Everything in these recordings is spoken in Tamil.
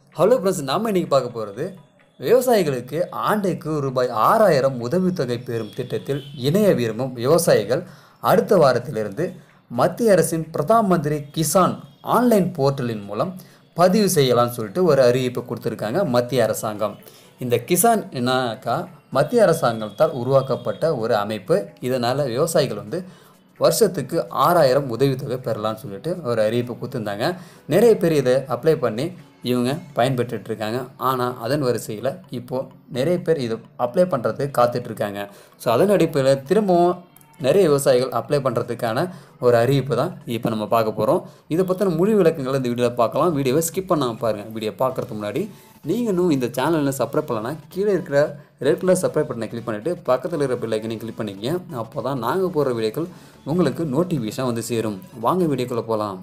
ஹலோ ஃப்ரெண்ட்ஸ் நாம் இன்றைக்கி பார்க்க போகிறது விவசாயிகளுக்கு ஆண்டுக்கு ரூபாய் ஆறாயிரம் உதவித்தொகை பெறும் திட்டத்தில் இணைய விரும்பும் விவசாயிகள் அடுத்த வாரத்திலிருந்து மத்திய அரசின் பிரதான் மந்திரி கிசான் ஆன்லைன் போர்ட்டலின் மூலம் பதிவு செய்யலாம்னு சொல்லிட்டு ஒரு அறிவிப்பு கொடுத்துருக்காங்க மத்திய அரசாங்கம் இந்த கிசான் என்னக்கா மத்திய அரசாங்கத்தால் உருவாக்கப்பட்ட ஒரு அமைப்பு இதனால் விவசாயிகள் வந்து வருஷத்துக்கு ஆறாயிரம் உதவித்தொகை பெறலாம்னு சொல்லிட்டு ஒரு அறிவிப்பு கொடுத்துருந்தாங்க நிறைய பேர் இதை அப்ளை பண்ணி இவங்க பயன்பெற்றுட்டு இருக்காங்க ஆனால் அதன் வரிசையில் இப்போது நிறைய பேர் இதை அப்ளை பண்ணுறதுக்கு காத்துட்ருக்காங்க ஸோ அதன் அடிப்படையில் திரும்பவும் நிறைய விவசாயிகள் அப்ளை பண்ணுறதுக்கான ஒரு அறிவிப்பு தான் இப்போ நம்ம பார்க்க போகிறோம் இதை பற்றின முழு விளக்கங்களை இந்த வீடியோவில் பார்க்கலாம் வீடியோவை ஸ்கிப் பண்ணாமல் பாருங்கள் வீடியோ பார்க்குறதுக்கு முன்னாடி நீங்கள் இன்னும் இந்த சேனலில் சப்ஸ்கிரைப் பண்ணலன்னா கீழே இருக்கிற ரெட் கலர் சப்ஸ்கிரைப் பட்டனை கிளிக் பண்ணிவிட்டு பக்கத்தில் இருக்கிற பெல் ஐக்கனையும் கிளிக் பண்ணிக்கங்க அப்போ தான் நாங்கள் போடுற வீடியோக்கள் உங்களுக்கு நோட்டிஃபிகேஷன் வந்து சேரும் வாங்க வீடியோக்குள்ளே போகலாம்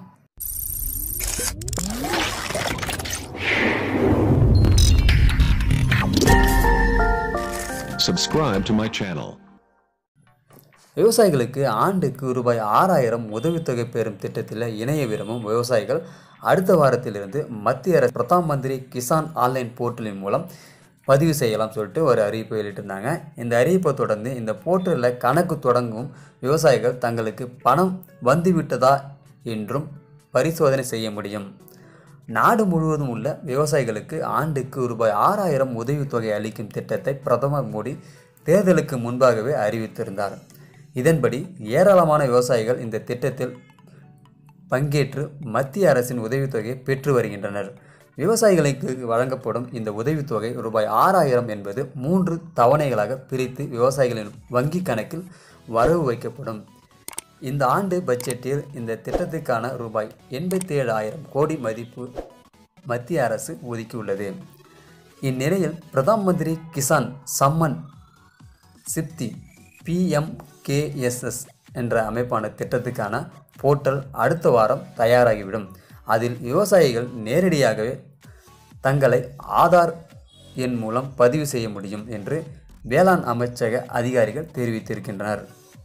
Subscribe to my channel. விவசாயிகளுக்கு ஆண்டுக்கு ரூபாய் ஆறாயிரம் உதவித்தொகை பெறும் திட்டத்தில் இணைய விரும்பும் விவசாயிகள் அடுத்த வாரத்திலிருந்து மத்திய அரசு பிரதான் மந்திரி கிசான் ஆன்லைன் போர்ட்டலின் மூலம் பதிவு செய்யலாம் சொல்லிட்டு ஒரு அறிவிப்பு வெளியிட்டிருந்தாங்க இந்த அறிவிப்பை தொடர்ந்து இந்த போர்ட்டலில் கணக்கு தொடங்கும் விவசாயிகள் தங்களுக்கு பணம் வந்துவிட்டதா என்றும் பரிசோதனை செய்ய முடியும் நாடு முழுவதும் உள்ள விவசாயிகளுக்கு ஆண்டுக்கு ரூபாய் ஆறாயிரம் உதவித்தொகை அளிக்கும் திட்டத்தை பிரதமர் மோடி தேர்தலுக்கு முன்பாகவே அறிவித்திருந்தார் இதன்படி ஏராளமான விவசாயிகள் இந்த திட்டத்தில் பங்கேற்று மத்திய அரசின் உதவித்தொகையை பெற்று வருகின்றனர் விவசாயிகளுக்கு வழங்கப்படும் இந்த உதவித்தொகை ரூபாய் ஆறாயிரம் என்பது மூன்று தவணைகளாக பிரித்து விவசாயிகளின் வங்கி கணக்கில் வரவு வைக்கப்படும் இந்த ஆண்டு பட்ஜெட்டில் இந்த திட்டத்துக்கான ரூபாய் எண்பத்தி ஏழாயிரம் கோடி மதிப்பு மத்திய அரசு ஒதுக்கியுள்ளது இந்நிலையில் பிரதான் மந்திரி கிசான் சம்மன் சிப்தி பிஎம்கேஎஸ்எஸ் என்ற அமைப்பான திட்டத்துக்கான போர்ட்டல் அடுத்த வாரம் தயாராகிவிடும் அதில் விவசாயிகள் நேரடியாகவே தங்களை ஆதார் எண் மூலம் பதிவு செய்ய முடியும் என்று வேளாண் அமைச்சக அதிகாரிகள் தெரிவித்திருக்கின்றனர்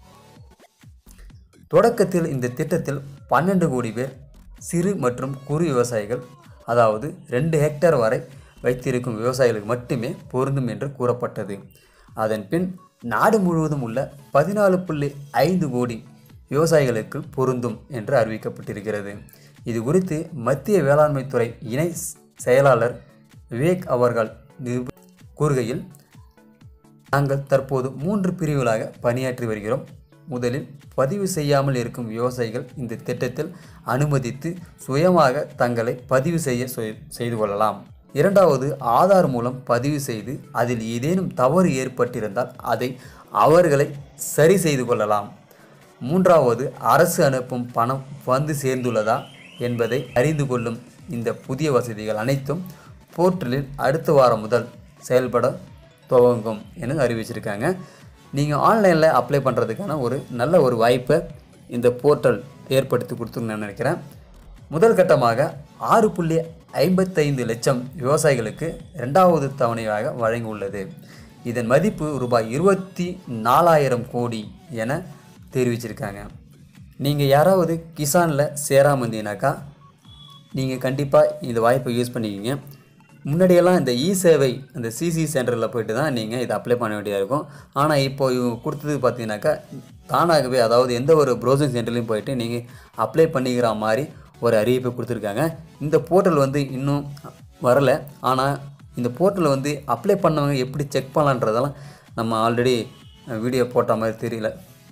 தொடக்கத்தில் இந்த திட்டத்தில் பன்னெண்டு கோடி பேர் சிறு மற்றும் குறு விவசாயிகள் அதாவது ரெண்டு ஹெக்டேர் வரை வைத்திருக்கும் விவசாயிகளுக்கு மட்டுமே பொருந்தும் என்று கூறப்பட்டது அதன் பின் நாடு முழுவதும் உள்ள பதினாலு புள்ளி ஐந்து கோடி விவசாயிகளுக்கு பொருந்தும் என்று அறிவிக்கப்பட்டிருக்கிறது இது குறித்து மத்திய வேளாண்மைத்துறை இணை செயலாளர் விவேக் அவர்கள் நிரூப- கூறுகையில் நாங்கள் தற்போது மூன்று பிரிவுகளாக பணியாற்றி வருகிறோம் முதலில் பதிவு செய்யாமல் இருக்கும் விவசாயிகள் இந்த திட்டத்தில் அனுமதித்து சுயமாக தங்களை பதிவு செய்ய சொ- செய்து கொள்ளலாம் இரண்டாவது ஆதார் மூலம் பதிவு செய்து அதில் ஏதேனும் தவறு ஏற்பட்டிருந்தால் அதை அவர்களை சரி செய்து கொள்ளலாம் மூன்றாவது அரசு அனுப்பும் பணம் வந்து சேர்ந்துள்ளதா என்பதை அறிந்து கொள்ளும் இந்த புதிய வசதிகள் அனைத்தும் போர்ட்டலில் அடுத்த வாரம் முதல் செயல்பட துவங்கும் என அறிவிச்சிருக்காங்க நீங்கள் ஆன்லைனில் அப்ளை பண்ணுறதுக்கான ஒரு நல்ல ஒரு வாய்ப்பை இந்த போர்ட்டல் ஏற்படுத்தி கொடுத்துன்னு நான் நினைக்கிறேன் முதல் கட்டமாக ஆறு புள்ளி ஐம்பத்தைந்து லட்சம் விவசாயிகளுக்கு இரண்டாவது தவணையாக வழங்கியுள்ளது இதன் மதிப்பு ரூபாய் இருபத்தி நாலாயிரம் கோடி என தெரிவிச்சிருக்காங்க நீங்கள் யாராவது கிசானில் சேராம இருந்தீங்கனாக்கா நீங்கள் கண்டிப்பாக இந்த வாய்ப்பை யூஸ் பண்ணிக்கிங்க முன்னாடியெல்லாம் இந்த இ சேவை இந்த சிசி சென்டரில் போயிட்டு தான் நீங்கள் இதை அப்ளை பண்ண வேண்டியதாக இருக்கும் ஆனால் இப்போ இவங்க கொடுத்தது பார்த்தீங்கன்னாக்கா தானாகவே அதாவது எந்த ஒரு ப்ரௌசிங் சென்டர்லையும் போயிட்டு நீங்கள் அப்ளை பண்ணிக்கிற மாதிரி ஒரு அறிவிப்பை கொடுத்துருக்காங்க இந்த போர்ட்டல் வந்து இன்னும் வரலை ஆனால் இந்த போர்ட்டல் வந்து அப்ளை பண்ணவங்க எப்படி செக் பண்ணலான்றதெல்லாம் நம்ம ஆல்ரெடி வீடியோ போட்ட மாதிரி தெரியல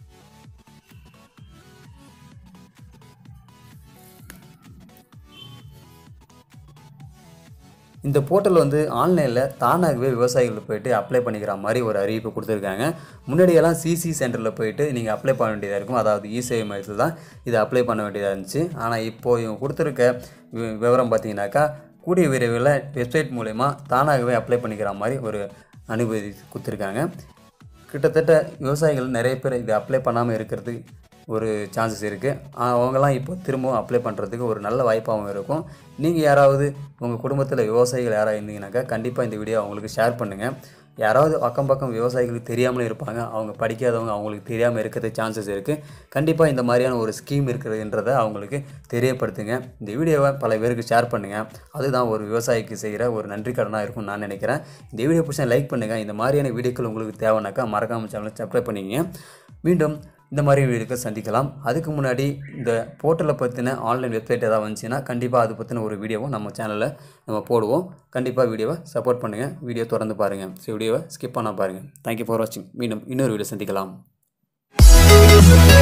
இந்த போர்ட்டல் வந்து ஆன்லைனில் தானாகவே விவசாயிகள் போயிட்டு அப்ளை பண்ணிக்கிற மாதிரி ஒரு அறிவிப்பு கொடுத்துருக்காங்க முன்னாடியெல்லாம் சிசி சென்டரில் போயிட்டு நீங்கள் அப்ளை பண்ண வேண்டியதாக இருக்கும் அதாவது இ சேவை மையத்தில் தான் இதை அப்ளை பண்ண வேண்டியதாக இருந்துச்சு ஆனால் இப்போது இவங்க கொடுத்துருக்க வி- விவரம் பார்த்தீங்கன்னாக்கா கூடிய விரைவில் வெப்சைட் மூலயமா தானாகவே அப்ளை பண்ணிக்கிற மாதிரி ஒரு அனுமதி கொடுத்துருக்காங்க கிட்டத்தட்ட விவசாயிகள் நிறைய பேர் இதை அப்ளை பண்ணாமல் இருக்கிறது ஒரு சான்சஸ் இருக்குது அவங்கெல்லாம் இப்போ திரும்பவும் அப்ளை பண்ணுறதுக்கு ஒரு நல்ல வாய்ப்பாகவும் இருக்கும் நீங்கள் யாராவது உங்கள் குடும்பத்தில் விவசாயிகள் யாராவது இருந்தீங்கன்னாக்கா கண்டிப்பாக இந்த வீடியோ அவங்களுக்கு ஷேர் பண்ணுங்கள் யாராவது அக்கம் பக்கம் விவசாயிகளுக்கு தெரியாமலே இருப்பாங்க அவங்க படிக்காதவங்க அவங்களுக்கு தெரியாமல் இருக்கிறதுக்கு சான்சஸ் இருக்குது கண்டிப்பாக இந்த மாதிரியான ஒரு ஸ்கீம் இருக்குதுன்றதை அவங்களுக்கு தெரியப்படுத்துங்க இந்த வீடியோவை பல பேருக்கு ஷேர் பண்ணுங்கள் அதுதான் ஒரு விவசாயிக்கு செய்கிற ஒரு நன்றி கடனாக இருக்கும்னு நான் நினைக்கிறேன் இந்த வீடியோ பிடிச்சா லைக் பண்ணுங்கள் இந்த மாதிரியான வீடியோக்கள் உங்களுக்கு தேவைனாக்கா மறக்காமல் சேனலை சப்ஸ்கிரைப் பண்ணிக்கங்க மீண்டும் இந்த மாதிரி வீடியோக்கள் சந்திக்கலாம் அதுக்கு முன்னாடி இந்த போர்ட்டலை பற்றின ஆன்லைன் வெப்சைட் ஏதாவது வந்துச்சுன்னா கண்டிப்பாக அது பற்றின ஒரு வீடியோவும் நம்ம சேனலில் நம்ம போடுவோம் கண்டிப்பாக வீடியோவை சப்போர்ட் பண்ணுங்கள் வீடியோ தொடர்ந்து பாருங்கள் ஸோ வீடியோவை ஸ்கிப் பண்ணால் பாருங்கள் தேங்க்யூ ஃபார் வாட்சிங் மீண்டும் இன்னொரு வீடியோ சந்திக்கலாம்